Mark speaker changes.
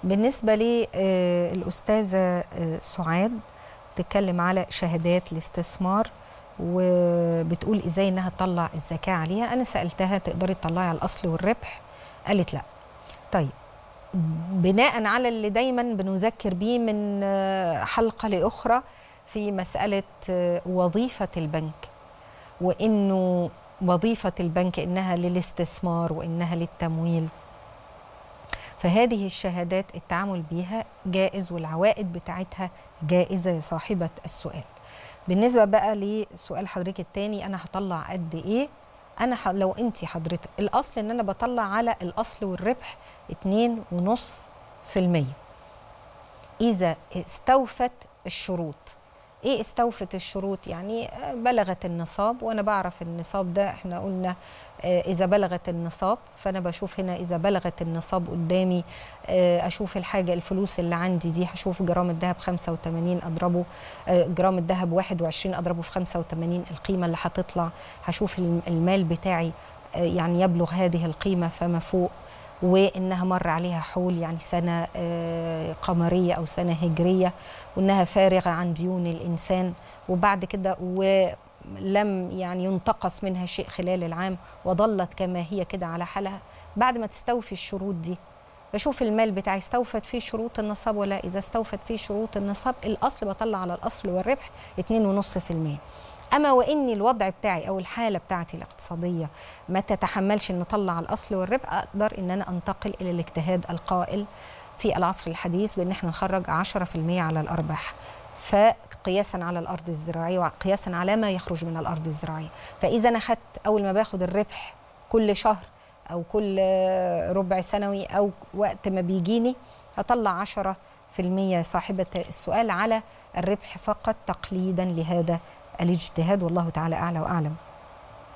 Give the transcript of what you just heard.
Speaker 1: بالنسبة للأستاذة سعاد تتكلم على شهادات الاستثمار وبتقول ازاي انها تطلع الزكاة عليها انا سألتها تقدري تطلعي على الاصل والربح قالت لا طيب بناء على اللي دايما بنذكر بيه من حلقة لأخرى في مسألة وظيفة البنك وإنه وظيفة البنك إنها للاستثمار وإنها للتمويل فهذه الشهادات التعامل بيها جائز والعوائد بتاعتها جائزة يا صاحبة السؤال بالنسبة بقى لسؤال حضرتك التاني أنا هطلع قد إيه أنا ح... لو أنت حضرتك الأصل إن أنا بطلع على الأصل والربح اتنين ونص في المية إذا استوفت الشروط ايه استوفت الشروط يعني بلغت النصاب وانا بعرف النصاب ده احنا قلنا اذا بلغت النصاب فانا بشوف هنا اذا بلغت النصاب قدامي اشوف الحاجه الفلوس اللي عندي دي هشوف جرام الذهب 85 اضربه جرام الذهب 21 اضربه في 85 القيمه اللي هتطلع هشوف المال بتاعي يعني يبلغ هذه القيمه فما فوق وانها مر عليها حول يعني سنه قمريه او سنه هجريه وانها فارغه عن ديون الانسان وبعد كده ولم يعني ينتقص منها شيء خلال العام وظلت كما هي كده على حالها بعد ما تستوفي الشروط دي بشوف المال بتاعي استوفت فيه شروط النصاب ولا اذا استوفت فيه شروط النصاب الاصل بطلع على الاصل والربح 2.5% اما وان الوضع بتاعي او الحاله بتاعتي الاقتصاديه ما تتحملش ان اطلع الاصل والربح اقدر ان انا انتقل الى الاجتهاد القائل في العصر الحديث بان احنا نخرج 10% على الارباح فقياسا على الارض الزراعيه وقياسا على ما يخرج من الارض الزراعيه فاذا انا خدت اول ما باخد الربح كل شهر او كل ربع سنوي او وقت ما بيجيني هطلع 10% صاحبه السؤال على الربح فقط تقليدا لهذا الاجتهاد والله تعالى اعلى واعلم